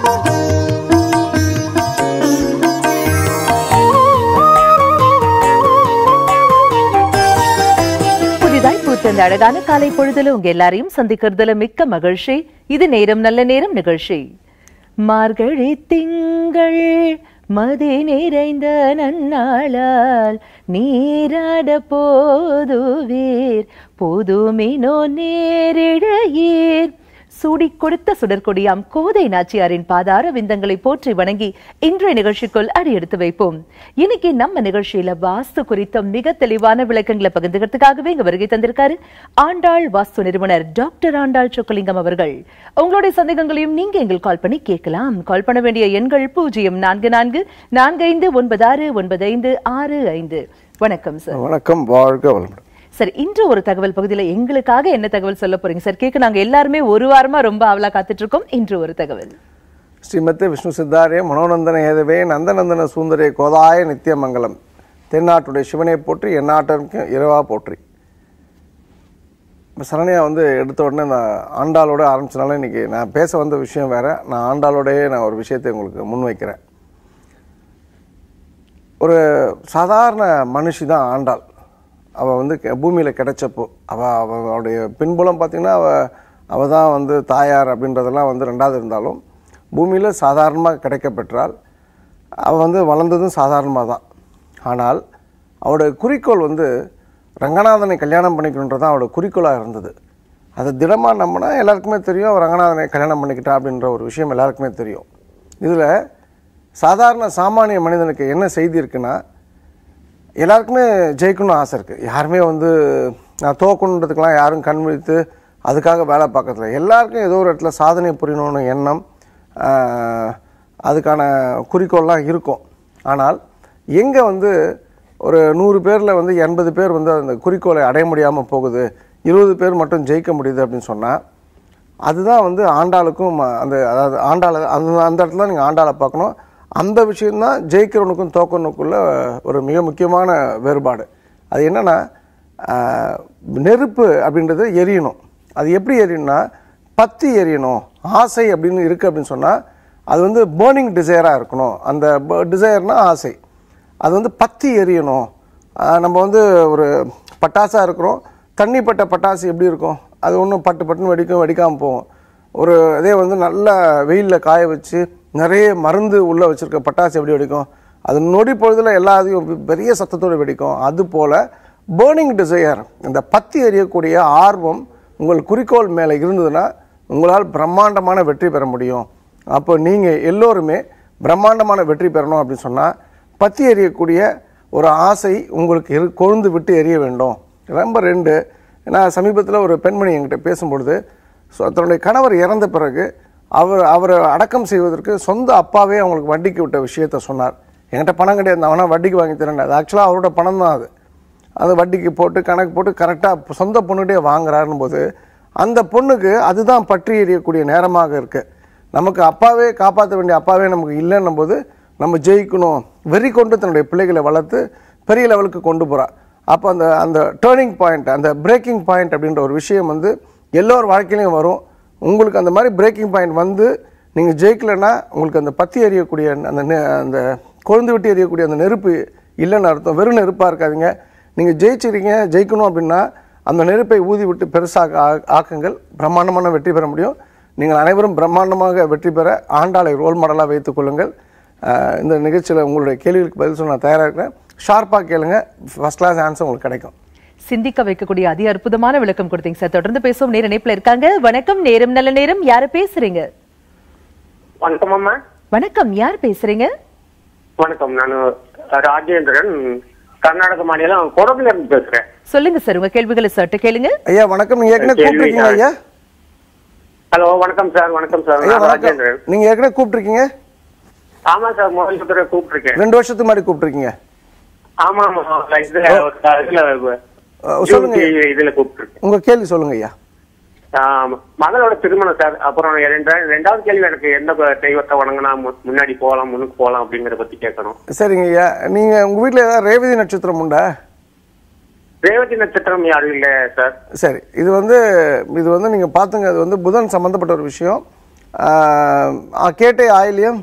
புதிதாய் பூத்த இந்த அழகான காலை பொழுதுல உங்க எல்லாரையும் சந்திக்கிறதுல மிக்க மகிழ்ச்சி இது நேரம் நல்ல நேரம் நிகழ்ச்சி மார்கழி திங்கள் மதி நிறைந்த நன்னாளால் நீராட போதுவீர் போதுமினோ நேரிழையீர் சூடி கொடுத்த சுடற்கொடியாம் கோதை நாச்சியாரின் பாதார விந்தங்களை போற்றி வணங்கி இன்றைய நிகழ்ச்சிக்குள் அடியெடுத்து வைப்போம் இன்னைக்கு நம்ம நிகழ்ச்சியில வாஸ்து குறித்த மிக தெளிவான விளக்கங்களை பகிர்ந்துக்கிறதுக்காகவே இங்க வருகை தந்திருக்காரு ஆண்டாள் வாஸ்து நிறுவனர் டாக்டர் ஆண்டாள் சொக்கலிங்கம் அவர்கள் உங்களுடைய சந்தேகங்களையும் நீங்க எங்கள் கால் பண்ணி கேட்கலாம் கால் பண்ண வேண்டிய எண்கள் பூஜ்ஜியம் நான்கு நான்கு நான்கு ஐந்து ஒன்பது ஆறு ஒன்பது ஐந்து ஆறு ஐந்து வணக்கம் சார் வணக்கம் வாழ்க வளமுடன் சார் இன்று ஒரு தகவல் பகுதியில எங்களுக்காக என்ன தகவல் சொல்ல போறீங்க சார் கேட்க நாங்க எல்லாருமே ஒரு வாரமா ரொம்ப ஆவலா காத்துட்டு இருக்கோம் இன்று ஒரு தகவல் ஸ்ரீமதி விஷ்ணு சித்தாரே மனோநந்தன ஏதவே நந்தநந்தன சூந்தரே கோதாய நித்தியமங்கலம் தென்னாட்டுடைய சிவனை போற்றி எந்நாட்டிற்கும் இரவா போற்றி இப்போ சரண்யா வந்து எடுத்த உடனே நான் ஆண்டாளோட ஆரம்பிச்சனால இன்னைக்கு நான் பேச வந்த விஷயம் வேற நான் ஆண்டாளோடயே நான் ஒரு விஷயத்தை உங்களுக்கு முன்வைக்கிறேன் ஒரு சாதாரண மனுஷி தான் ஆண்டாள் அவள் வந்து கெ- பூமியில கிடைச்சப்போ அவள் அவளுடைய பின்புலம் பார்த்தீங்கன்னா அவள் அவள் தான் வந்து தாயார் அப்படின்றதெல்லாம் வந்து ரெண்டாவது இருந்தாலும் பூமியில் சாதாரணமாக கிடைக்கப்பெற்றால் அவள் வந்து வளர்ந்ததும் சாதாரணமாக தான் ஆனால் அவளுடைய குறிக்கோள் வந்து ரங்கநாதனை கல்யாணம் பண்ணிக்கணுன்றது தான் அவளோட குறிக்கோளாக இருந்தது அது திடமாக நம்பினா எல்லாருக்குமே தெரியும் அவள் ரங்கநாதனை கல்யாணம் பண்ணிக்கிட்டா அப்படின்ற ஒரு விஷயம் எல்லாருக்குமே தெரியும் இதில் சாதாரண சாமானிய மனிதனுக்கு என்ன செய்தி இருக்குன்னா எல்லாருக்குமே ஜெயிக்கணும்னு ஆசை இருக்குது யாருமே வந்து நான் தோக்கணுன்றதுக்கெலாம் யாரும் கண் விழித்து அதுக்காக வேலை பார்க்கறதில்ல எல்லாருக்கும் ஏதோ ஒரு இடத்துல சாதனை புரியணும்னு எண்ணம் ஆஹ், அதுக்கான குறிக்கோள்லாம் இருக்கும் ஆனால் எங்கே வந்து ஒரு நூறு பேரில் வந்து எண்பது பேர் வந்து அந்த குறிக்கோளை அடைய முடியாமல் போகுது இருபது பேர் மட்டும் ஜெயிக்க முடியுது அப்படின்னு சொன்னால் அதுதான் வந்து ஆண்டாளுக்கும் ம- அந்த அதாவது ஆண்டாளை அந்த அந்த இடத்துல நீங்கள் ஆண்டாளை பார்க்கணும் அந்த விஷயம்தான் ஜெயிக்கிறவனுக்கும் தோக்கணுக்குள்ள ஒரு மிக முக்கியமான வேறுபாடு அது என்னன்னா ஆஹ், நெருப்பு அப்படின்றது எரியணும் அது எப்படி எரியணும்னா பத்தி எரியணும் ஆசை அப்படின்னு இருக்குது அப்படின்னு சொன்னால் அது வந்து பேர்னிங் டிசையராக இருக்கணும் அந்த டிசையர்னா ஆசை அது வந்து பத்தி எரியணும் ஆஹ் நம்ம வந்து ஒரு பட்டாசாக இருக்கிறோம் தண்ணி பட்ட பட்டாசு எப்படி இருக்கும் அது ஒன்றும் பட்டு பட்டுன்னு வெடிக்கும் வெடிக்காமல் போகும் ஒரு அதே வந்து நல்ல வெயிலில் காய வச்சு நிறைய மருந்து உள்ளே வச்சுருக்க பட்டாசு எப்படி வெடிக்கும் அது நொடி பொழுதில் எல்லாத்தையும் பெரிய சத்தத்தோடு வெடிக்கும் அது போல் பேர்னிங் டிசையர் இந்த பத்தி எரியக்கூடிய ஆர்வம் உங்கள் குறிக்கோள் மேலே இருந்ததுன்னா உங்களால் பிரம்மாண்டமான வெற்றி பெற முடியும் அப்போ நீங்கள் எல்லோருமே பிரம்மாண்டமான வெற்றி பெறணும் அப்படின்னு சொன்னால் பத்தி எரியக்கூடிய ஒரு ஆசை உங்களுக்கு இரு கொழுந்து விட்டு எரிய வேண்டும் ரொம்ப ரெண்டு நான் சமீபத்தில் ஒரு பெண்மணி என்கிட்ட பேசும்பொழுது ஸோ தன்னுடைய கணவர் இறந்த பிறகு அவர் அவரை அடக்கம் செய்வதற்கு சொந்த அப்பாவே அவங்களுக்கு வட்டிக்கு விட்ட விஷயத்த சொன்னார் என்கிட்ட பணம் கிடையாது நான் வேணா வட்டிக்கு வாங்கி தரேன் அது ஆக்சுவலாக அவரோட பணம் தான் அது அது வட்டிக்கு போட்டு கணக்கு போட்டு கரெக்டாக சொந்த பொண்ணுகிட்டே வாங்குறாருன்னு போது அந்த பொண்ணுக்கு அதுதான் பற்றி எறியக்கூடிய நேரமாக இருக்கு நமக்கு அப்பாவே காப்பாற்ற வேண்டிய அப்பாவே நமக்கு இல்லைன்னும் போது நம்ம ஜெயிக்கணும் வெறி கொண்டு தன்னுடைய பிள்ளைகளை வளர்த்து பெரிய லெவலுக்கு கொண்டு போறா அப்போ அந்த அந்த டேர்னிங் பாயிண்ட் அந்த பிரேக்கிங் பாயிண்ட் அப்படின்ற ஒரு விஷயம் வந்து எல்லோர் வாழ்க்கையிலையும் வரும் உங்களுக்கு அந்த மாதிரி பிரேக்கிங் பாயிண்ட் வந்து நீங்கள் ஜெயிக்கலைன்னா உங்களுக்கு அந்த பத்தி எறியக்கூடிய அந்த நெ- அந்த கொழுந்து விட்டு எறியக்கூடிய அந்த நெருப்பு இல்லைன்னு அர்த்தம் வெறும் நெருப்பாக இருக்காதீங்க நீங்கள் ஜெயிச்சிருக்கீங்க ஜெயிக்கணும் அப்படின்னா அந்த நெருப்பை ஊதி விட்டு பெருசாக ஆ- ஆக்குங்கள் பிரம்மாண்டமான வெற்றி பெற முடியும் நீங்கள் அனைவரும் பிரம்மாண்டமாக வெற்றி பெற ஆண்டாளை ரோல் மாடலாக வைத்துக் கொள்ளுங்கள் ஆஹ் இந்த நிகழ்ச்சியில் உங்களுடைய கேள்விகளுக்கு பதில் சொல்ல நான் தயாராக இருக்கிறேன் ஷார்ப்பாக கேளுங்க ஃபர்ஸ்ட் கிளாஸ் ஆன்சர் உங்களுக்கு கிடைக்கும் சிந்திக்க வைக்கக்கூடிய அதி அற்புதமான விளக்கம் கொடுத்தீங்க சார் தொடர்ந்து பேசுவோம் நேர இணைப்புல இருக்காங்க வணக்கம் நேரம் நல்ல நேரம் யாரு பேசுறீங்க வணக்கம் அம்மா வணக்கம் யார் பேசுறீங்க வணக்கம் நான் ராஜேந்திரன் கர்நாடக மாநிலம் கொடகுல இருந்து பேசுறேன் சொல்லுங்க சார் உங்க கேள்விகளை சட்டு கேளுங்க ஐயா வணக்கம் நீங்கள் ஏற்கனவே கேள்வி கூப்பிட்டுருக்கீங்க ஐயா ஹலோ வணக்கம் சார் வணக்கம் சார் ஐயா நான் வணக்கம் ராஜேந்திரன் நீங்கள் ஏற்கனவே கூப்பிட்டுருக்கீங்க ஆமா சார் முதல் தடவை கூப்பிட்டுருக்கேன் ரெண்டு வருஷத்துக்கு முன்னாடி கூப்பிட்டுருக்கீங்க ஆமா ஆமா இதுல இதுல அஹ் சொல்லுங்க. ஜூன் TV இதுல கூப்பிட்டுருக்கேன் உங்கள் கேள்வி சொல்லுங்க ஐயா ஆமா. மகளோட திருமணம் சார் அப்புறம் ரெண்டா- ரெண்டாவது கேள்வி எனக்கு எந்த தெய்வத்தை வணங்கினா மு- முன்னாடி போகலாம் முன்னுக்கு போகலாம் அப்படிங்கறத பத்தி கேட்கணும் சரிங்க ஐயா நீங்கள் உங்கள் வீட்டில் ஏதாவது ரேவதி நட்சத்திரம் உண்டா ரேவதி நட்சத்திரம் யாரும் இல்ல சார் சரி இது வந்து இது வந்து நீங்கள் பார்த்துங்க இது வந்து புதன் சம்மந்தப்பட்ட ஒரு விஷயம் ஆ, கேட்டை ஆயிலியம்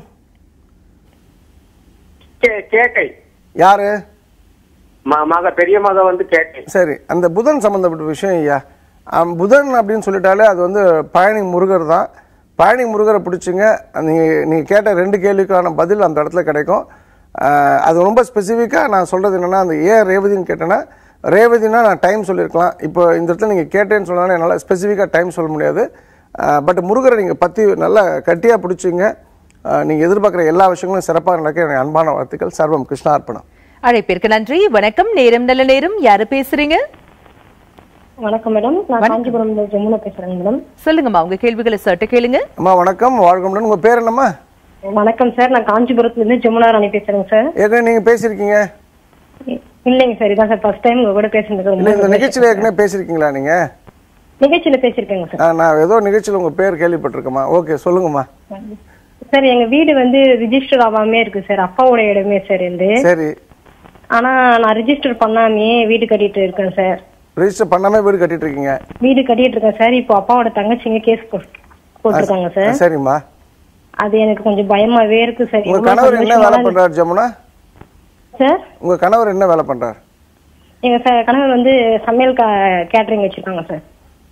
கே- கேட்டை யாரு ம- மக பெரிய மக வந்து கேட்டை சரி அந்த புதன் சம்மந்தப்பட்ட விஷயம் ஐயா ஆம், புதன் அப்படின்னு சொல்லிட்டாலே அது வந்து பழனி முருகர் தான் பழனி முருகரை பிடிச்சிங்க நீங்கள் நீங்கள் கேட்ட ரெண்டு கேள்விக்கான பதில் அந்த இடத்துல கிடைக்கும் ஆஹ், அது ரொம்ப ஸ்பெசிஃபிக்காக நான் சொல்கிறது என்னென்னா அந்த ஏன் ரேவதின்னு கேட்டேன்னா ரேவதினா நான் டைம் சொல்லியிருக்கலாம் இப்போ இந்த இடத்துல நீங்கள் கேட்டேன்னு சொன்னாலும் என்னால் ஸ்பெசிஃபிக்காக டைம் சொல்ல முடியாது பட் முருகரை நீங்கள் பற்றி நல்லா கட்டியாக பிடிச்சிங்க நீங்கள் எதிர்பார்க்குற எல்லா விஷயங்களும் சிறப்பாக நடக்க எனக்கு அன்பான வாழ்த்துக்கள் சர்வம் கிருஷ்ணார்ப்பணம் அழைப்பிற்கு நன்றி வணக்கம் நேரம் நல்ல நேரம் யாரு பேசுறீங்க வணக்கம் மேடம் நான் காஞ்சிபுரம் ஜமுனா பேசுறேங்க மேடம் சொல்லுங்கம்மா உங்க கேள்விகளை சட்ட கேளுங்க அம்மா வணக்கம் வாழ்க்கமுடன் உங்கள் பேர் என்னம்மா வணக்கம் சார் நான் காஞ்சிபுரத்துல இருந்து ஜமுனா ராணி பேசுறேங்க சார் ஏற்கனவே நீங்கள் பேசியிருக்கீங்க இ- இல்லைங்க சார் இதான் சார் ஃபர்ஸ்ட் டைம் உங்க கூட பேசுனது ரொம்ப இல்லை இந்த நிகழ்ச்சியில் ஏற்கனவே பேசியிருக்கீங்களா நீங்கள் நிகழ்ச்சியில பேசியிருக்கேங்க சார் நான் ஏதோ நிகழ்ச்சியில் உங்கள் பேர் கேள்விப்பட்டிருக்கேம்மா ஓகே சொல்லுங்கம்மா சார் எங்க வீடு வந்து ரிஜிஸ்டர் ஆகாமே இருக்கு சார் அப்பாவோட இடமே சார் இருந்து சரி ஆனா நான் ரிஜிஸ்டர் பண்ணாமையே வீடு கட்டிட்டு இருக்கேன் சார் ரெஜிஸ்டர் பண்ணாமல் வீடு கட்டிட்டு இருக்கீங்க வீடு கட்டிட்டு இருக்கேன் சார் இப்போ அப்பாவோட தங்கச்சிங்க கேஸ் போட்டிருக்காங்க சார் சரிம்மா அது எனக்கு கொஞ்சம் பயமாவே இருக்கு சார் உங்கள் எவ்வளவு கணவர் என்ன வேலை சந்தோஷமான- பண்ணுறாரு ஜமுனா சார் உங்கள் கணவர் என்ன வேலை பண்ணுறாரு எங்க சார் கணவர் வந்து சமையல் கேட்டரிங் வச்சிருக்காங்க சார்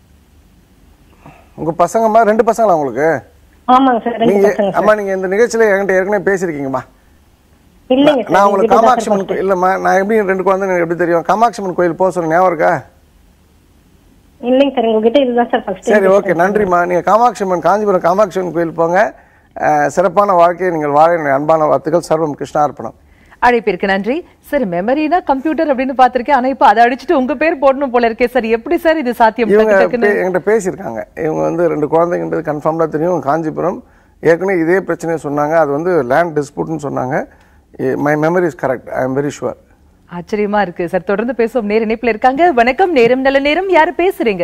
உங்கள் பசங்கம்மா ரெண்டு பசங்களா உங்களுக்கு ஆமாங்க சார் ரெண்டு நீங்கள் பசங்க அம்மா நீங்கள் இந்த நிகழ்ச்சியில் என்கிட்ட ஏற்கனவே பேசியிருக்கீங்கம்மா இல்லைங்க சார் நான் உங்களுக்கு இதுதான் காமாட்சி சார் அம்மன் கோயில் இல்லைம்மா நான் எப்படி ரெண்டு குழந்தை எனக்கு எப்படி தெரியும் காமாட்சி அம்மன் கோயில் போக சொன்ன ஞாபகம் இருக்கா இல்லைங்க சார் உங்ககிட்ட இதுதான் சார் ஃபர்ஸ்ட் சரி ஓகே நன்றிம்மா நீங்கள் காமாட்சி அம்மன் காஞ்சிபுரம் காமாட்சி அம்மன் கோயில் போங்க அஹ், சிறப்பான வாழ்க்கையை நீங்கள் வாழ என்னுடைய அன்பான வாழ்த்துக்கள் சர்வம் கிருஷ்ணார்ப்பணம் அழைப்பிற்கு நன்றி சார் மெமரினா கம்ப்யூட்டர் அப்படின்னு பார்த்திருக்கேன் ஆனா இப்ப அதை அடிச்சுட்டு உங்க பேர் போடணும் போல இருக்கே சார் எப்படி சார் இது சாத்தியம் இவங்க டக்கு டக்குன்னு பே- என்கிட்ட பேசியிருக்காங்க இவங்க வந்து ரெண்டு குழந்தைங்கன்றது கன்ஃபார்ம்டாக தெரியும் காஞ்சிபுரம் ஏற்கனவே இதே பிரச்சனையை சொன்னாங்க அது வந்து லேண்ட் டிஸ்பியூட்னு சொன்னாங்க my memory is correct I am very sure ஆச்சரியமா இருக்கு சார் தொடர்ந்து பேசுவோம் நேர இணைப்புல இருக்காங்க வணக்கம் நேரம் நல்ல நேரம் யாரு பேசுறீங்க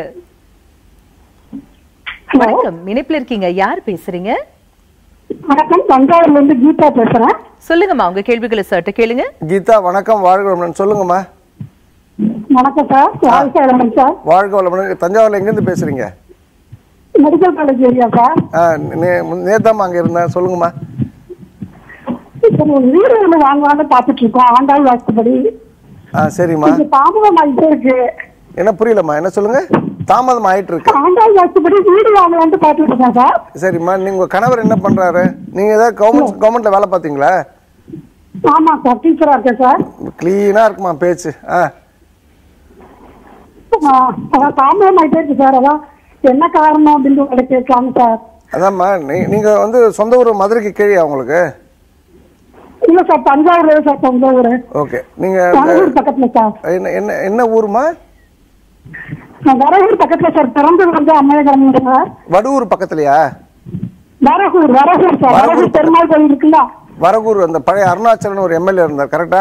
வணக்கம் இணைப்புல இருக்கீங்க யார் பேசுறீங்க வணக்கம் தஞ்சாவூர்ல இருந்து கீதா பேசுறேன் சொல்லுங்கம்மா உங்க கேள்விகளை சட்ட கேளுங்க கீதா வணக்கம் வாழ்க வளமுடன் சொல்லுங்கம்மா வணக்கம் சார் வாழ்க்கை இளமன் சார் வாழ்க வளமுடன் தஞ்சாவூர்ல எங்கேருந்து பேசுறீங்க மெடிக்கல் காலேஜ் ஏரியா சார் ஆ நேத்தாம்மா அங்கே இருந்தேன் சொல்லுங்கம்மா இப்போ ஒரு வீடு ஒன்று வாங்கலாம்னு பார்த்துட்டு இருக்கோம் ஆண்டாள் வாஸ்துபடி ஆ சரிம்மா இது தாமதம் ஆகிட்டே இருக்கு என்ன புரியலம்மா என்ன சொல்லுங்க தாமதம் ஆயிட்டு இருக்கு ஆண்டாள் வாஸ்துபடி வீடு வாங்கலாம்னு பார்த்துட்டு இருக்கேன் சார் சரிம்மா நீங்க உங்க கணவர் என்ன பண்றாரு நீங்க ஏதாவது கவர்மெண்ட் கவர்மெண்ட்ல வேலை பார்த்தீங்களா ஆமா சார் டீச்சரா இருக்கேன் சார் கிளீனா இருக்குமா பேச்சு ஆ ஆ, அதான் தாமதம் ஆகிட்டே இருக்கு சார் அதான் என்ன காரணம் அப்படின்னு உங்களை கேட்கலாங்க சார் அதாம்மா நீ- நீங்க வந்து சொந்த ஊர் மதுரைக்கு கீழே உங்களுக்கு இல்ல சார் தஞ்சாவூர் சார் சொந்த ஊர் ஓகே நீங்க வரகூர் பக்கத்துல சார் என்ன என்ன என்ன ஊருமா வரகூர் பக்கத்துல சார் பிறந்தது வந்து அம்மையகரம் சார் வடுவூர் பக்கத்துலயா வரகூர் வரகூர் சார் வரகூர் வரகூர் பெருமாள் கோயில் இருக்குல்ல வரகூர் அந்த பழைய அருணாச்சலன் ஒரு எம்எல்ஏ இருந்தார் கரெக்டா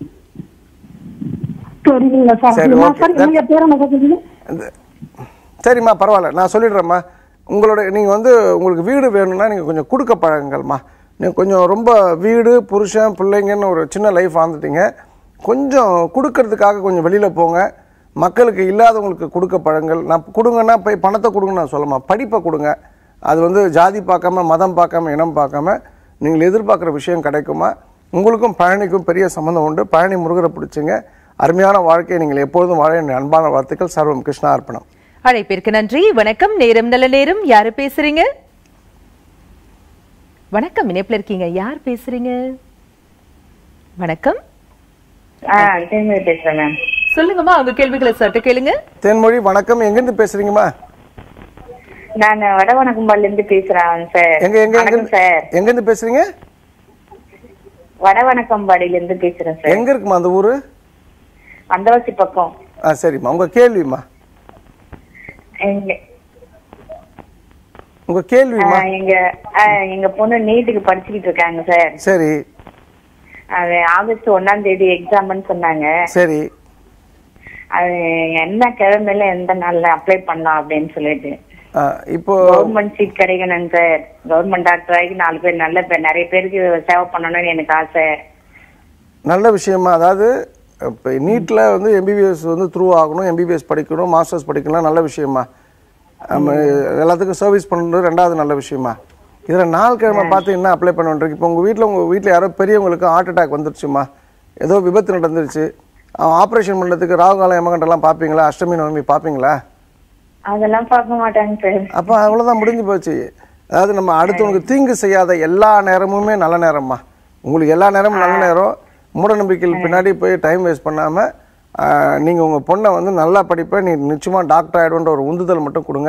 தெரியல சார் சரி, என்ன okay. சார் நீங்க பேர் என்ன சொல்றீங்க இந்த- சரிம்மா பரவாயில்ல நான் சொல்லிடுறேம்மா உங்களோட நீங்கள் வந்து உங்களுக்கு வீடு வேணும்னா நீங்கள் கொஞ்சம் கொடுக்க பழகுங்கள்மா நீங்கள் கொஞ்சம் ரொம்ப வீடு புருஷன் பிள்ளைங்கன்னு ஒரு சின்ன லைஃப் வாழ்ந்துட்டீங்க கொஞ்சம் கொடுக்கறதுக்காக கொஞ்சம் வெளியில் போங்க மக்களுக்கு இல்லாதவங்களுக்கு கொடுக்க பழங்கள் நான் கொடுங்கன்னா போய் பணத்தை கொடுங்கன்னு நான் சொல்லமா படிப்பை கொடுங்க அது வந்து ஜாதி பார்க்காம மதம் பார்க்காம இனம் பார்க்காம நீங்கள் எதிர்பார்க்குற விஷயம் கிடைக்குமா உங்களுக்கும் பழனிக்கும் பெரிய சம்மந்தம் உண்டு பழனி முருகரை பிடிச்சிங்க அருமையான வாழ்க்கையை நீங்கள் எப்பொழுதும் வாழ என் அன்பான வாழ்த்துக்கள் சர்வம் கிருஷ்ணா அர்ப்பணம் அழைப்பிற்கு நன்றி வணக்கம் நேரம் நல்ல நேரம் யாரு பேசுறீங்க வணக்கம் இணைப்புல இருக்கீங்க யார் பேசுறீங்க வணக்கம் ஆ திரும்பி பேசுறேன் மேம் சொல்லுங்கம்மா உங்க கேள்விகளை சட்ட கேளுங்க தேன்மொழி வணக்கம் எங்கேருந்து பேசுறீங்கம்மா நான் வடவணக்கம்பால இருந்து பேசுறேன் சார் எங்க எங்க வணக்கம் எங்க சார் எங்கேருந்து பேசுறீங்க வடவணக்கம்பாடியில இருந்து பேசுறேன் சார் எங்க இருக்குமா அந்த ஊரு அந்தவாசி பக்கம் ஆ சரிம்மா உங்க கேள்விம்மா எங்க உங்க ஆ, கேள்விம்மா எங்க ஆ, எங்க பொண்ணு நீட்டுக்கு படிச்சுக்கிட்டு இருக்காங்க சார் சரி அது ஆகஸ்ட் ஒண்ணாம் தேதி எக்ஸாம்னு சொன்னாங்க சரி அது என்ன கிழமையில எந்த நாள்ல அப்ளை பண்ணலாம் அப்படின்னு சொல்லிட்டு ஆ, இப்போ கவர்மெண்ட் சீட் கிடைக்கணும் சார் கவர்மெண்ட் டாக்டர் ஆகி நாலு பேர் நல்ல பேர் நிறைய பேருக்கு சேவை பண்ணணும்னு எனக்கு ஆசை நல்ல விஷயமா அதாவது இப்போ நீட்டில் வந்து எம்பிபிஎஸ் வந்து த்ரூ ஆகணும் எம்பிபிஎஸ் படிக்கணும் மாஸ்டர்ஸ் படிக்கணும் நல்ல விஷயமா நம்ம எல்லாத்துக்கும் சர்வீஸ் பண்ணுறது ரெண்டாவது நல்ல விஷயமா இதில் நாள் கிழமை பார்த்து என்ன அப்ளை பண்ண வேண்டியிருக்கு இப்போ உங்கள் வீட்டில் உங்கள் வீட்டில் யாரோ பெரியவங்களுக்கு ஹார்ட் அட்டாக் வந்துருச்சுமா ஏதோ விபத்து நடந்துருச்சு ஆப்ரேஷன் பண்ணுறதுக்கு ராகுகாலம் எமகண்டெல்லாம் பார்ப்பீங்களா அஷ்டமி நவமி பார்ப்பீங்களா அதெல்லாம் பார்க்க மாட்டாங்க சார் அப்போ அவ்வளோதான் முடிஞ்சு போச்சு அதாவது நம்ம அடுத்தவங்களுக்கு தீங்கு செய்யாத எல்லா நேரமுமே நல்ல நேரம்மா உங்களுக்கு எல்லா நேரமும் நல்ல நேரம் மூட நம்பிக்கையில் பின்னாடி போய் டைம் வேஸ்ட் பண்ணாமல் நீங்கள் உங்கள் பொண்ணை வந்து நல்லா படிப்ப நீ நிச்சயமாக டாக்டர் ஆகிடுன்ற ஒரு உந்துதல் மட்டும் கொடுங்க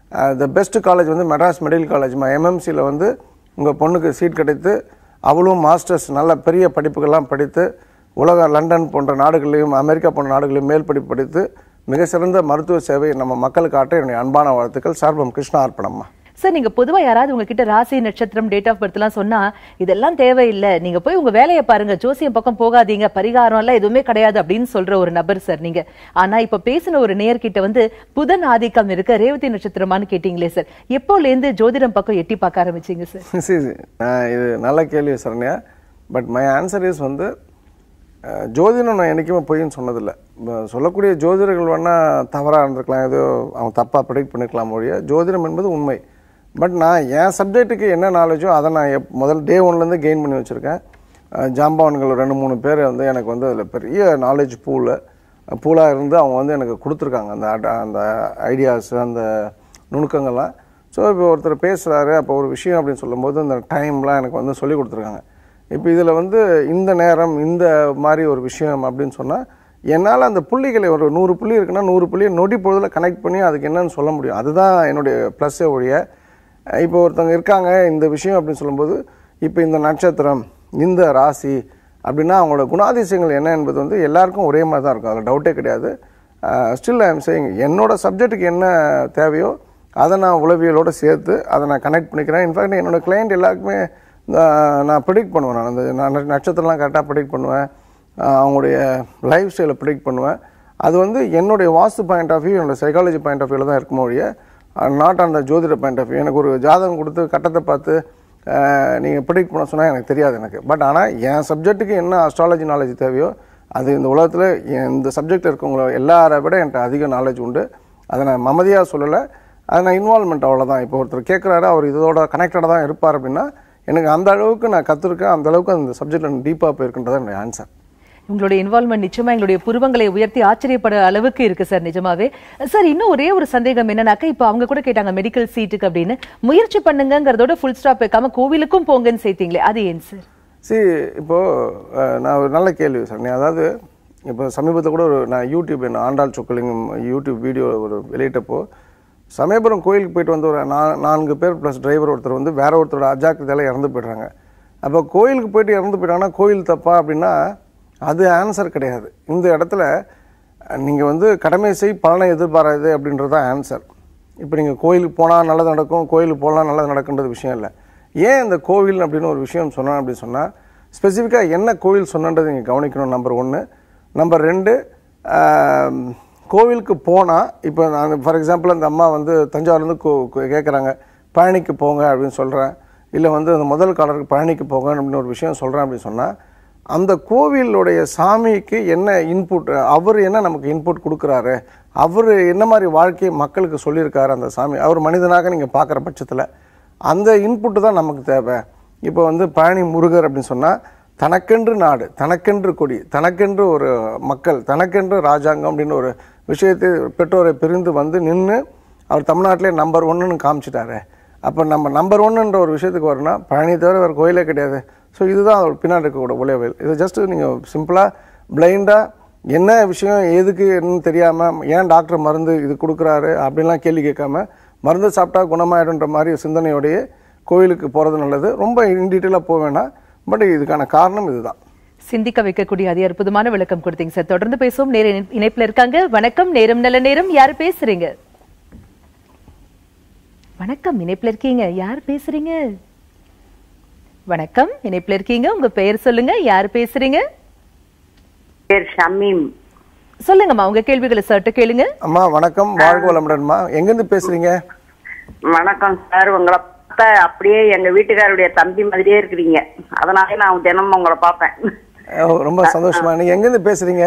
த பெஸ்ட் காலேஜ் வந்து மெட்ராஸ் மெடிக்கல் காலேஜ்மா எம்எம்சியில் வந்து உங்கள் பொண்ணுக்கு சீட் கிடைத்து அவளும் மாஸ்டர்ஸ் நல்ல பெரிய படிப்புகள்லாம் படித்து உலக லண்டன் போன்ற நாடுகளையும் அமெரிக்கா போன்ற நாடுகளையும் மேல் படிப்பு படித்து மிக சிறந்த மருத்துவ சேவை நம்ம மக்களுக்கு ஆட்ட என்னுடைய அன்பான வாழ்த்துக்கள் சார்பம் கிருஷ்ணா அர்ப்பணம்மா சார் நீங்க பொதுவா யாராவது உங்ககிட்ட ராசி நட்சத்திரம் டேட் ஆஃப் பர்த் எல்லாம் சொன்னா இதெல்லாம் தேவையில்லை நீங்க போய் உங்க வேலையை பாருங்க ஜோசியம் பக்கம் போகாதீங்க பரிகாரம் எல்லாம் எதுவுமே கிடையாது அப்படின்னு சொல்ற ஒரு நபர் சார் நீங்க ஆனா இப்ப பேசின ஒரு நேர்கிட்ட வந்து புதன் ஆதிக்கம் இருக்க ரேவதி நட்சத்திரமான்னு கேட்டீங்களே சார் எப்போல இருந்து ஜோதிடம் பக்கம் எட்டி பார்க்க ஆரம்பிச்சீங்க சார் சரி சரி நான் இது நல்ல கேள்வி Saranya but my answer is வந்து அஹ், ஜோதிடம் நான் என்றைக்குமே பொய்ன்னு சொன்னதில்லை ப- சொல்லக்கூடிய ஜோதிடர்கள் வேணால் தவறாக இருந்திருக்கலாம் ஏதோ அவங்க தப்பாக ப்ரிடிக்ட் பண்ணிருக்கலாம் ஒழிய ஜோதிடம் என்பது உண்மை பட் நான் என் சப்ஜெக்ட்டுக்கு என்ன நாலேஜோ அதை நான் எப் முதல் டே ஒன்லேருந்து கெயின் பண்ணி வச்சுருக்கேன் ஜாம்பவான்கள் ரெண்டு மூணு பேர் வந்து எனக்கு வந்து அதில் பெரிய நாலேஜ் பூவில் பூலாக இருந்து அவங்க வந்து எனக்கு கொடுத்துருக்காங்க அந்த அட- அந்த ஐடியாஸ் அந்த நுணுக்கங்கள்லாம் ஸோ இப்போ ஒருத்தர் பேசுகிறாரு அப்போ ஒரு விஷயம் அப்படின்னு சொல்லும்போது அந்த டைம்லாம் எனக்கு வந்து சொல்லி கொடுத்துருக்காங்க இப்போ இதில் வந்து இந்த நேரம் இந்த மாதிரி ஒரு விஷயம் அப்படின்னு சொன்னால் என்னால் அந்த புள்ளிகளை ஒரு நூறு புள்ளி இருக்குன்னா நூறு புள்ளியை நொடி பொழுதில் கனெக்ட் பண்ணி அதுக்கு என்னன்னு சொல்ல முடியும் அதுதான் என்னுடைய ப்ளஸ்ஸே ஒழிய இப்போ ஒருத்தவங்க இருக்காங்க இந்த விஷயம் அப்படின்னு சொல்லும்போது இப்போ இந்த நட்சத்திரம் இந்த ராசி அப்படின்னா அவங்களோட குணாதிசயங்கள் என்ன என்பது வந்து எல்லாருக்கும் ஒரே மாதிரி தான் இருக்கும் அதில் டவுட்டே கிடையாது ஸ்டில் ஐ எம் சேயிங் என்னோட சப்ஜெக்ட்டுக்கு என்ன தேவையோ அதை நான் உளவியலோட சேர்த்து அதை நான் கனெக்ட் பண்ணிக்கிறேன் இன்ஃபேக்ட் என்னோட கிளைண்ட் எல்லாருக்குமே ஆஹ், நான் ப்ரிடிக்ட் பண்ணுவேன் நான் அந்த நான் நட்சத்திரம்லாம் கரெக்டாக ப்ரிடிக்ட் பண்ணுவேன் ஆஹ், அவங்களுடைய லைஃப் ஸ்டைலை ப்ரிடிக்ட் பண்ணுவேன் அது வந்து என்னுடைய வாஸ்து பாயிண்ட் ஆஃப் வியூ என்னோட சைக்காலஜி பாயிண்ட் ஆஃப் வியூவில் தான் இருக்குமோ ஒழிய நாட் அந்த ஜோதிட பாயிண்ட் ஆஃப் வியூ எனக்கு ஒரு ஜாதகம் கொடுத்து கட்டத்தை பார்த்து நீங்கள் ப்ரிடிக்ட் பண்ண சொன்னால் எனக்கு தெரியாது எனக்கு பட் ஆனால் என் சப்ஜெக்ட்டுக்கு என்ன அஸ்ட்ராலஜி நாலேஜ் தேவையோ அது இந்த உலகத்தில் இந்த சப்ஜெக்ட் இருக்கவங்கள எல்லாரை விட என்கிட்ட அதிக நாலேஜ் உண்டு அதை நான் மமதியாக சொல்லலை அது நான் இன்வால்மெண்ட் அவ்வளோதான் இப்போ ஒருத்தர் கேட்குறாரு அவர் இதோட கனெக்டடாக தான் இருப்பார் அப்படின்னா எனக்கு அந்த அளவுக்கு நான் கற்றுருக்கேன் அந்த அளவுக்கு அந்த சப்ஜெக்டில் டீப்பாக போயிருக்குன்றது என்னுடைய ஆன்சர் உங்களுடைய இன்வால்மெண்ட் நிச்சயமா எங்களுடைய புருவங்களை உயர்த்தி ஆச்சரியப்பட அளவுக்கு இருக்கு சார் நிஜமாவே சார் இன்னும் ஒரே ஒரு சந்தேகம் என்னன்னாக்கா இப்போ அவங்க கூட கேட்டாங்க மெடிக்கல் சீட்டுக்கு அப்படின்னு முயற்சி பண்ணுங்கங்கிறதோட ஃபுல் ஸ்டாப் வைக்காம கோவிலுக்கும் போங்கன்னு சேர்த்தீங்களே அது ஏன் சார் சரி இப்போது நான் ஒரு நல்ல கேள்வி சார் நீ அதாவது இப்போ சமீபத்தில் கூட ஒரு நான் யூடியூப் என்ன ஆண்டாள் சொக்கலிங்கம் யூடியூப் வீடியோ ஒரு வெளியிட்டப்போ சமயபுரம் கோயிலுக்கு போயிட்டு வந்து ஒரு நா நான்கு பேர் ப்ளஸ் டிரைவர் ஒருத்தர் வந்து வேற ஒருத்தரோட அஜாக்கிரதையால இறந்து போயிடுறாங்க அப்போ கோயிலுக்கு போயிட்டு இறந்து போயிட்டாங்கன்னா கோயில் தப்பா அப்படின்னா அது ஆன்சர் கிடையாது இந்த இடத்துல நீங்கள் வந்து கடமை செய் பலனை எதிர்பாராது அப்படின்றது தான் ஆன்சர் இப்போ நீங்கள் கோயிலுக்கு போனால் நல்லது நடக்கும் கோயிலுக்கு போகலாம் நல்லது நடக்குன்றது விஷயம் இல்லை ஏன் இந்த கோவில் அப்படின்னு ஒரு விஷயம் சொன்னேன் அப்படின்னு சொன்னால் ஸ்பெசிஃபிக்காக என்ன கோவில் சொன்னன்றது நீங்கள் கவனிக்கணும் நம்பர் ஒன்று நம்பர் ரெண்டு ஆம், கோவிலுக்கு போனால் இப்போ நான் ஃபார் எக்ஸாம்பிள் அந்த அம்மா வந்து தஞ்சாவூர்லேருந்து கோ கேட்குறாங்க பழனிக்கு போங்க அப்படின்னு சொல்கிறேன் இல்லை வந்து அந்த முதல் காலருக்கு பழனிக்கு போங்க அப்படின்னு ஒரு விஷயம் சொல்கிறேன் அப்படின்னு சொன்னால் அந்த கோவிலுடைய சாமிக்கு என்ன இன்புட் அவர் என்ன நமக்கு இன்புட் கொடுக்குறாரு அவர் என்ன மாதிரி வாழ்க்கையை மக்களுக்கு சொல்லியிருக்காரு அந்த சாமி அவர் மனிதனாக நீங்கள் பார்க்குற பட்சத்தில் அந்த இன்புட்டு தான் நமக்கு தேவை இப்போ வந்து பழனி முருகர் அப்படின்னு சொன்னால் தனக்கென்று நாடு தனக்கென்று கொடி தனக்கென்று ஒரு மக்கள் தனக்கென்று ராஜாங்கம் அப்படின்னு ஒரு விஷயத்தை பெற்றோரை பிரிந்து வந்து நின்று அவர் தமிழ்நாட்டிலே நம்பர் ஒன்றுன்னு காமிச்சிட்டாரு அப்போ நம்ம நம்பர் ஒன்றுன்ற ஒரு விஷயத்துக்கு வரணும்னா பழனி தவிர வேறு கோயிலே கிடையாது ஸோ இதுதான் அதோட பின்னாடி இருக்கக்கூடிய உலகியல் இது ஜஸ்ட் நீங்கள் சிம்பிளாக பிளைண்டாக என்ன விஷயம் எதுக்கு என்னன்னு தெரியாமல் ஏன் டாக்டர் மருந்து இது கொடுக்குறாரு அப்படின்லாம் கேள்வி கேட்காம மருந்து சாப்பிட்டா குணமாயிடுன்ற மாதிரி சிந்தனையோடையே கோயிலுக்கு போகிறது நல்லது ரொம்ப இன் டீட்டெயிலாக போக வேணாம் பட் இதுக்கான காரணம் இதுதான் சிந்திக்க வைக்கக்கூடிய அதி அற்புதமான விளக்கம் கொடுத்தீங்க சார் தொடர்ந்து பேசுவோம் நேர இணை- இணைப்புல இருக்காங்க வணக்கம் நேரம் நல்ல நேரம் யார் பேசுறீங்க வணக்கம் இணைப்புல இருக்கீங்க யார் பேசுறீங்க வணக்கம் இணைப்புல இருக்கீங்க உங்க பெயர் சொல்லுங்க யார் பேசுறீங்க பேர் ஷமீம் சொல்லுங்கம்மா உங்க கேள்விகளை சட்டு கேளுங்க அம்மா வணக்கம் வாழ்க வளமுடன்மா எங்கேருந்து பேசுகிறீங்க வணக்கம் சார் உங்களை பார்த்தா அப்படியே எங்க வீட்டுக்காரருடைய தம்பி மாதிரியே இருக்கிறீங்க அதனால நான் தினமும் உங்களை பார்ப்பேன் ரொம்ப சந்தோஷமா நீங்கள் எங்கேருந்து பேசுகிறீங்க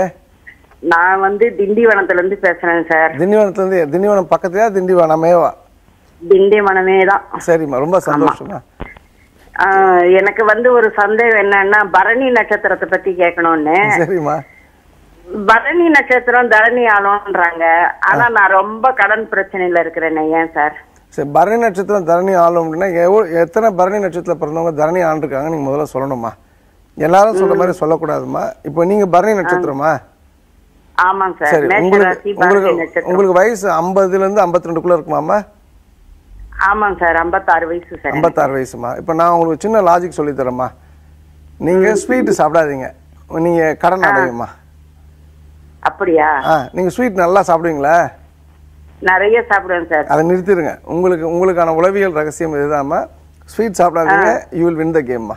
நான் வந்து திண்டிவனத்துல இருந்து பேசுறேன் சார் திண்டிவனத்துலேருந்து திண்டிவனம் பக்கத்துலையா திண்டிவனமேவா திண்டிவனமே தான் சரிம்மா ரொம்ப சந்தோஷமா ஆஹ் எனக்கு வந்து ஒரு சந்தேகம் என்னன்னா பரணி நட்சத்திரத்தை பத்தி கேட்கணும்னு சரிம்மா பரணி நட்சத்திரம் தரணி ஆளும்ன்றாங்க ஆனா நான் ரொம்ப கடன் பிரச்சனையில இருக்கிறேன் ஏன் சார் சரி பரணி நட்சத்திரம் தரணி ஆளும் அப்படின்னா எவ்வளோ எத்தனை பரணி நட்சத்திரத்தில் பிறந்தவங்க தரணி ஆண்டிருக்காங்க நீங்கள் முதல்ல சொல்லணுமா எல்லாரும் சொல்ற மாதிரி சொல்லக்கூடாதுமா இப்போ நீங்க பரணி நட்சத்திரமா ஆமாங்க சார் சரி மேஷ உங்களுக்கு ராசி பரணி உங்களுக்கு நட்சத்திரம் உங்களுக்கு வயசு ஐம்பதுல இருந்து ஐம்பத்தி ரெண்டுக்குள்ள இருக்குமாமா ஆமாங்க சார் ஐம்பத்தாறு வயசு சார் எனக்கு. ஐம்பத்தாறு வயசுமா இப்போ நான் உங்களுக்கு சின்ன லாஜிக் சொல்லி தரேம்மா நீங்க ஸ்வீட் சாப்பிடாதீங்க நீங்க கடன் அடையுமா அப்படியா ஆ நீங்க ஸ்வீட் நல்லா சாப்பிடுவீங்களா நிறைய சாப்பிடுவேன் சார் அதை நிறுத்திடுங்க உங்களுக்கு உங்களுக்கான உளவியல் ரகசியம் இதுதாம்மா ஸ்வீட் சாப்பிடாதீங்க யூ வில் வின் த கேம்மா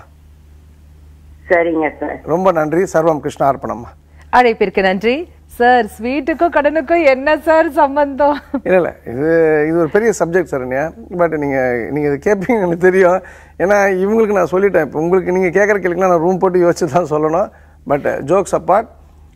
சரிங்க சார் ரொம்ப நன்றி சர்வம் கிருஷ்ணா அர்ப்பணம்மா அழைப்பிற்கு நன்றி சார் ஸ்வீட்டுக்கும் கடனுக்கும் என்ன சார் சம்பந்தம் இல்லை இல்லை இது இது ஒரு பெரிய சப்ஜெக்ட் சரண்யா பட் நீங்கள் நீங்கள் இது கேட்பீங்க எனக்கு தெரியும் ஏன்னா இவங்களுக்கு நான் சொல்லிட்டேன் இப்போ உங்களுக்கு நீங்கள் கேட்குற கேள்விக்கெலாம் நான் ரூம் போட்டு யோசிச்சு தான் சொல்லணும் பட் ஜோக்ஸ் அப்பார்ட்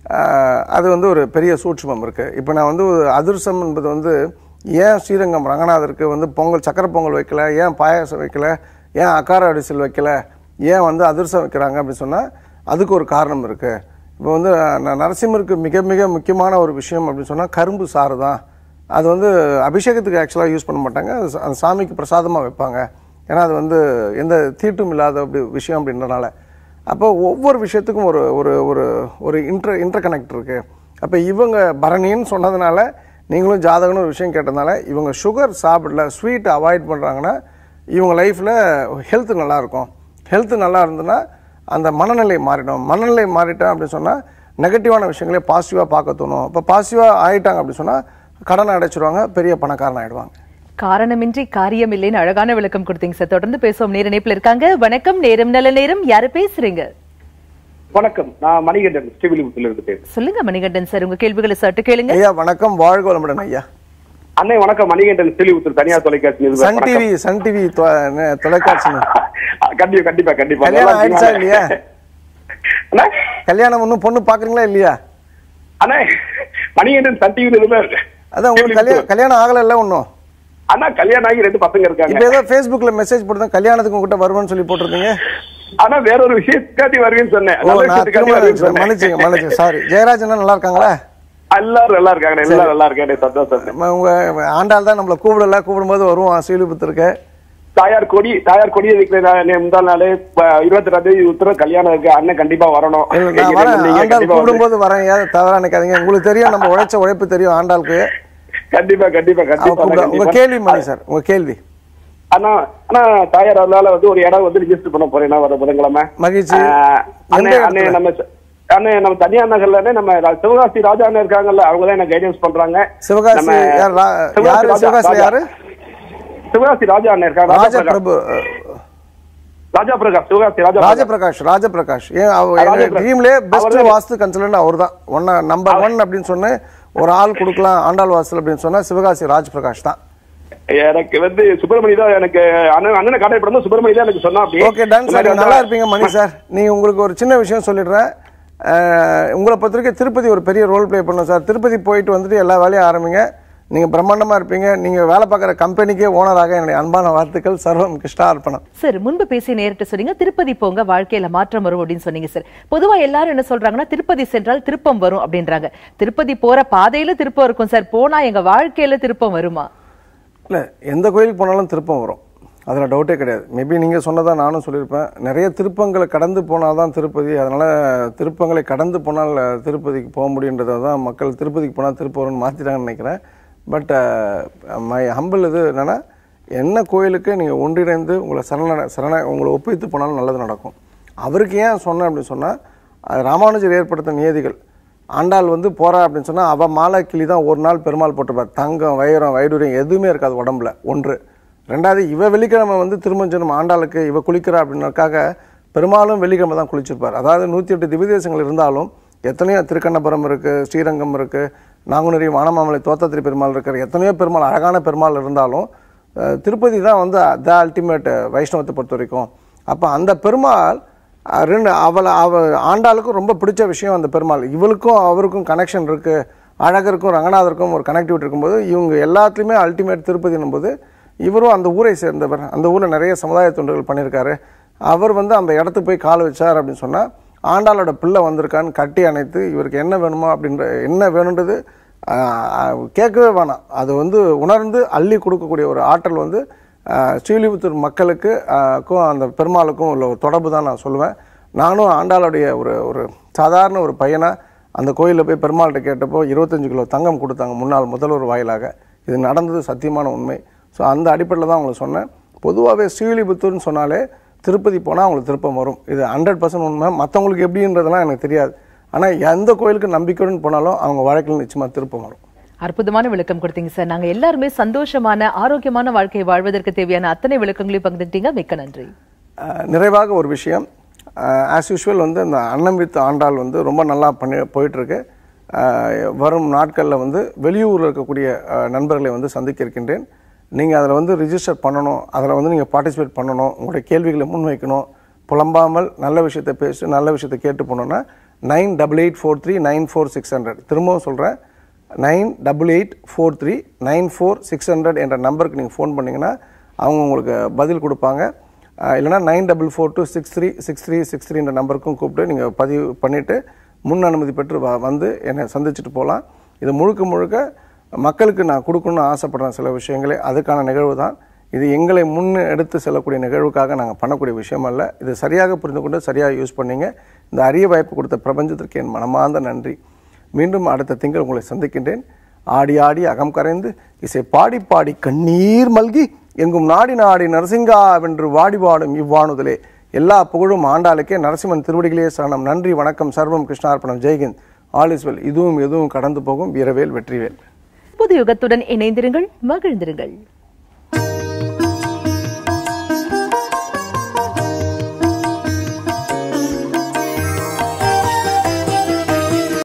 அது வந்து ஒரு பெரிய சூட்சுமம் இருக்குது இப்போ நான் வந்து ஒரு அதிர்சம் என்பது வந்து ஏன் ஸ்ரீரங்கம் ரங்கநாதருக்கு வந்து பொங்கல் சக்கரை பொங்கல் வைக்கல ஏன் பாயாசம் வைக்கல ஏன் அக்கார அடிசல் வைக்கல ஏன் வந்து அதிர்சம் வைக்கிறாங்க அப்படின்னு சொன்னால் அதுக்கு ஒரு காரணம் இருக்குது இப்போ வந்து ந- நரசிம்மருக்கு மிக மிக முக்கியமான ஒரு விஷயம் அப்படின்னு சொன்னால் கரும்பு சாறு தான் அது வந்து அபிஷேகத்துக்கு ஆக்சுவலாக யூஸ் பண்ண மாட்டாங்க அது ச- அந்த சாமிக்கு பிரசாதமாக வைப்பாங்க ஏன்னா அது வந்து எந்த தீட்டும் இல்லாத அப்படி விஷயம் அப்படின்றனால அப்போ ஒவ்வொரு விஷயத்துக்கும் ஒரு ஒரு ஒரு ஒரு இன்டர் இன்டர் கனெக்ட் இருக்குது அப்போ இவங்க பரணின்னு சொன்னதுனால நீங்களும் ஜாதகம்னு ஒரு விஷயம் கேட்டதுனால இவங்க சுகர் சாப்பிடல ஸ்வீட் அவாய்ட் பண்ணுறாங்கன்னா இவங்க லைஃப்பில் ஹெல்த் நல்லாயிருக்கும் ஹெல்த் நல்லா இருந்ததுன்னா அந்த மனநிலை மாறிடும் மனநிலை மாறிட்டேன் அப்படின்னு சொன்னால் நெகட்டிவான விஷயங்களே பாசிட்டிவாக பார்க்க தோணும் இப்போ பாசிட்டிவாக ஆயிட்டாங்க அப்படின்னு சொன்னால் கடனை அடைச்சிருவாங்க பெரிய பணக்காரன் ஆயிடுவாங்க காரணமின்றி காரியம் இல்லைன்னு அழகான விளக்கம் கொடுத்தீங்க சார் தொடர்ந்து பேசுவோம் நேர இணைப்புல இருக்காங்க வணக்கம் நேரம் நல்ல நேரம் யாரு பேசுறீங்க வணக்கம் நான் மணிகண்டன் ஸ்ரீவில்லிபுத்தூர்ல இருந்து பேசுறேன் சொல்லுங்க மணிகண்டன் சார் உங்க கேள்விகளை சட்டு கேளுங்க ஐயா வணக்கம் வாழ்க வளமுடன் ஐயா அண்ணே வணக்கம் மணிகண்டன் ஸ்ரீவில்லிபுத்தூர் தனியார் தொலைக்காட்சி நிருபர். சன் வணக்கம். டிவி சன் டிவி தொலைக்காட்சி கண்டிப்பா கண்டிப்பா கண்டிப்பா கல்யாணம் நல்லா ஆயிடுச்சா இருக்கீங்களா? இல்லையா? அண்ணா கல்யாணம் ஒன்றும் பொண்ணு பார்க்குறீங்களா இல்லையா அண்ணா மணிகண்டன் சன் டிவி நிருபர் அதான் உங்களுக்கு கல்யாணம் கல்யாணம் ஆகலைல்ல ஒன்றும் அண்ணா கல்யாணம் ஆகி ரெண்டு பசங்க இப்போ இருக்காங்க ஏதோ ஃபேஸ்புக்கில் மெசேஜ் போட்டு கல்யாணத்துக்கு உங்ககிட்ட வருவேன்னு சொல்லி போட்டிருந்தீங்க ஆனா வேற ஒரு விஷயத்துக்காட்டி வருவேன்னு சொன்னேன் ஓ நல்ல நான் விஷயத்துக்காட்டி திரும்ப வருவேன்னு சொன்னேன். மன்னிச்சுங்க மன்னிச்சுங்க சாரி ஜெயராஜ் அண்ணா நல்லா இருக்காங்களா எல்லாரும் நல்லா இருக்காங்க எல்லாரும் நல்லா இருக்காங்க சந்தோஷம் நம்ம உங்க ஆண்டாள் தான் நம்மளை கூப்பிடல கூப்பிடும்போது வருவோம் ஸ்ரீலிபுத்தருக்கு தாயார் கொடி தாயார் கொடி வைக்கிறேன் முந்தாள் நாள் இருபத்தி ரெண்டு தேதி உத்தரவு கல்யாணம் இருக்கு அண்ணன் கண்டிப்பா வரணும் இல்ல, நான் வரேன் நீங்க ஆண்டாள் கண்டிப்பா வந்து- கூப்பிடும்போது வரேன் ஏன் தவறா நினைக்காதீங்க உங்களுக்கு தெரியும் நம்ம உழைச்ச உழைப்பு தெரியும் ஆண்டாளுக்கு கண்டிப்பா கண்டிப்பா அவ கண்டிப்பா கூப்பிட உங்க கண்டிப்பா. கேள்வி மணி சார் உங்க கேள்வி அண்ணா அண்ணா தாயார் அதனால வந்து ஒரு இடம் வந்து ரிஜிஸ்டர் பண்ண போறேன் நான் வர புதன்கிழமை மகிழ்ச்சி ஆஹ், அண்ணே எந்த அண்ணே இடத்துல? நம்ம ச- அண்ணே நம்ம தனியார் நகர்ல நம்ம ரா- சிவகாசி ராஜா அண்ணன் இருக்காங்கல்ல அவங்க தான் எனக்கு கைடன்ஸ் பண்றாங்க சிவகாசி நம்ம யார் ரா- சிவகாசி யாரு ராஜா- சிவகாசில ராஜா. யாரு சிவகாசி ராஜா அண்ணன் இருக்காங்க ராஜ ராஜா பிரகாஷ். பிரபு ராஜா பிரகாஷ் சிவகாசி ராஜா ராஜ பிரகாஷ். பிரகாஷ் ராஜ பிரகாஷ் ஏன் ராஜ அவர் பிரகாஷ். டீம்லே பெஸ்ட் அவர்தான் வாஸ்து கன்சல்டன்ட் அவர் தான் ஒன்னா நம்பர் ஒன் அப்படின்னு சொன்னு ஒரு ஆள் கொடுக்கலாம் ஆண்டாள் வாசல் அப்படின்னு சொன்னா சிவகாசி ராஜ் பிரகாஷ் தான் எனக்கு வந்து சுப்பிரமணி தான் எனக்கு அண்ணன் அண்ணனை கான்டாக்ட் பண்ணும்போது சுப்பிரமணி தான் எனக்கு சொன்னா அப்படி ஓகே டன் சார் நீங்க நல்லா இருப்பீங்க மணி சார் நீங்க உங்களுக்கு ஒரு சின்ன விஷயம் சொல்லிடுறேன் அஹ், உங்களை பொறுத்த வரைக்கும் திருப்பதி ஒரு பெரிய ரோல் ப்ளே பண்ணும் சார் திருப்பதி போயிட்டு வந்துட்டு எல்லா வேலையும் ஆரம்பிங்க நீங்க பிரம்மாண்டமா இருப்பீங்க நீங்க வேலை பார்க்குற கம்பெனிக்கே ஓனராக என்னுடைய அன்பான வாழ்த்துக்கள் சர்வம் கிருஷ்ணா அர்ப்பணம் சார் முன்பு பேசி நேரிட்டு சொன்னீங்க திருப்பதி போங்க வாழ்க்கையில மாற்றம் வரும் அப்படின்னு சொன்னீங்க சார் பொதுவா எல்லாரும் என்ன சொல்றாங்கன்னா திருப்பதி சென்றால் திருப்பம் வரும் அப்படின்றாங்க திருப்பதி போற பாதையில திருப்பம் இருக்கும் சார் போனா எங்க வாழ்க்கையில திருப்பம் வருமா இல்லை எந்த கோயிலுக்கு போனாலும் திருப்பம் வரும் அதில் டவுட்டே கிடையாது மேபி நீங்கள் சொன்னதான் நானும் சொல்லியிருப்பேன் நிறைய திருப்பங்களை கடந்து போனால் தான் திருப்பதி அதனால் திருப்பங்களை கடந்து போனால் திருப்பதிக்கு போக முடியுன்றதை தான் மக்கள் திருப்பதிக்கு போனால் திருப்பம் வரும்னு மாற்றிட்டாங்கன்னு நினைக்கிறேன் பட் மை ஹம்பிள் இது என்னென்னா என்ன கோயிலுக்கு நீங்கள் ஒன்றிணைந்து உங்களை சரண சரண உங்களை ஒப்பித்து போனாலும் நல்லது நடக்கும் அவருக்கு ஏன் சொன்னேன் அப்படின்னு சொன்னால் ராமானுஜர் ஏற்படுத்த நியதிகள் ஆண்டாள் வந்து போறா அப்படின்னு சொன்னா அவ மாலை கிளி தான் ஒரு நாள் பெருமாள் போட்டிருப்பார் தங்கம் வைரம் வைடூரியம் எதுவுமே இருக்காது உடம்புல ஒன்று ரெண்டாவது இவ வெள்ளிக்கிழமை வந்து திருமஞ்சனம் ஆண்டாளுக்கு இவ குளிக்கிறா அப்படின்னக்காக பெருமாளும் வெள்ளிக்கிழமை தான் குளிச்சிருப்பார் அதாவது நூற்றி எட்டு திவ்யதேசங்கள் இருந்தாலும் எத்தனையோ திருக்கண்ணபுரம் இருக்கு ஸ்ரீரங்கம் இருக்கு நாங்குநேரி வானமாமலை தோத்தத்திரி பெருமாள் இருக்கிற எத்தனையோ பெருமாள் அழகான பெருமாள் இருந்தாலும் அஹ், திருப்பதி தான் வந்து த அல்டிமேட் வைஷ்ணவத்தை பொறுத்த வரைக்கும் அப்போ அந்த பெருமாள் அஹ், ரெண்டு அவளை அவ ஆண்டாளுக்கும் ரொம்ப பிடிச்ச விஷயம் அந்த பெருமாள் இவளுக்கும் அவருக்கும் கனெக்ஷன் இருக்கு அழகருக்கும் ரங்கநாதருக்கும் ஒரு கனெக்டிவிட்டி இருக்கும்போது இவங்க எல்லாத்துலேயுமே அல்டிமேட் திருப்பதினும் போது இவரும் அந்த ஊரை சேர்ந்தவர் அந்த ஊரில் நிறைய சமுதாய தொண்டுகள் பண்ணியிருக்காரு அவர் வந்து அந்த இடத்துக்கு போய் கால் வச்சார் அப்படின்னு சொன்னால் ஆண்டாளோட பிள்ளை வந்திருக்கான்னு கட்டி அணைத்து இவருக்கு என்ன வேணுமோ அப்படின்ற என்ன வேணுன்றது ஆஹ், ஆஹ், கேட்கவே வேணாம் அது வந்து உணர்ந்து அள்ளி கொடுக்கக்கூடிய ஒரு ஆற்றல் வந்து ஆஹ், ஸ்ரீவில்லிபுத்தூர் மக்களுக்கு ஆஹ், க்கும் அந்த பெருமாளுக்கும் உள்ள ஒரு தொடர்பு தான் நான் சொல்லுவேன் நானும் ஆண்டாளுடைய ஒரு ஒரு சாதாரண ஒரு பையனா அந்த கோயிலில் போய் பெருமாள்கிட்ட கேட்டப்போ இருபத்தஞ்சு கிலோ தங்கம் கொடுத்தாங்க முன்னாள் முதல்வர் வாயிலாக இது நடந்தது சத்தியமான உண்மை ஸோ அந்த அடிப்படையில் தான் உங்களுக்கு சொன்னேன் பொதுவாகவே ஸ்ரீவில்லிபுத்தூர்னு சொன்னாலே திருப்பதி போனால் அவங்களுக்கு திருப்பம் வரும் இது ஹண்ட்ரட் பர்சன்ட் உண்மை மற்றவங்களுக்கு எப்படின்றதெல்லாம் எனக்கு தெரியாது ஆனால் எந்த கோயிலுக்கு நம்பிக்கையுடன் போனாலும் அவங்க வாழ்க்கையில் நிச்சயமாக திருப்பம் வரும் அற்புதமான விளக்கம் கொடுத்தீங்க சார் நாங்க எல்லாருமே சந்தோஷமான ஆரோக்கியமான வாழ்க்கையை வாழ்வதற்கு தேவையான அத்தனை விளக்கங்களையும் பகிர்ந்துட்டீங்க மிக்க நன்றி அஹ் நிறைவாக ஒரு விஷயம் ஆஸ் யூஷுவல் வந்து இந்த அன்னம் வித் ஆண்டாள் வந்து ரொம்ப நல்லா பண்ணி போயிட்டுருக்கு வரும் நாட்களில் வந்து வெளியூரில் இருக்கக்கூடிய அஹ், நண்பர்களை வந்து சந்திக்க இருக்கின்றேன் நீங்கள் அதில் வந்து ரிஜிஸ்டர் பண்ணணும் அதில் வந்து நீங்கள் பார்ட்டிசிபேட் பண்ணணும் உங்களுடைய கேள்விகளை முன்வைக்கணும் புலம்பாமல் நல்ல விஷயத்தை பேசி நல்ல விஷயத்தை கேட்டு போனோன்னா nine double eight four three nine four six hundred திரும்பவும் சொல்கிறேன் nine double eight four three nine four six hundred என்ற நம்பருக்கு நீங்கள் ஃபோன் பண்ணிங்கன்னா அவங்க உங்களுக்கு பதில் கொடுப்பாங்க அஹ் இல்லைனா nine double four two six three six three six three என்ற நம்பருக்கும் கூப்பிட்டு நீங்கள் பதிவு பண்ணிவிட்டு முன் அனுமதி பெற்று வ- வந்து என்னை சந்திச்சுட்டு போகலாம் இது முழுக்க முழுக்க மக்களுக்கு நான் கொடுக்கணும்னு ஆசைப்படுற சில விஷயங்களே அதுக்கான நிகழ்வு தான் இது எங்களை முன் எடுத்து செல்லக்கூடிய நிகழ்வுக்காக நாங்கள் பண்ணக்கூடிய விஷயம் அல்ல இது சரியாக புரிந்து கொண்டு சரியாக யூஸ் பண்ணீங்க இந்த அரிய வாய்ப்பு கொடுத்த பிரபஞ்சத்திற்கு என் மனமார்ந்த நன்றி மீண்டும் அடுத்த திங்கள் உங்களை சந்திக்கின்றேன் ஆடி ஆடி அகம் கரைந்து இசை பாடி பாடி கண்ணீர் மல்கி எங்கும் நாடி நாடி நரசிங்கா வென்று வாடி பாடும் இவ்வாணுதலே எல்லா புகழும் ஆண்டாளுக்கே நரசிம்மன் திருவடிகளே சரணம் நன்றி வணக்கம் சர்வம் கிருஷ்ணார்ப்பணம் ஜெய்ஹிந்த் ஆல் இஸ் வெல் இதுவும் எதுவும் கடந்து போகும் வீரவேல் வெற்றிவேல் புது யுகத்துடன் இணைந்திருங்கள் மகிழ்ந்திருங்கள்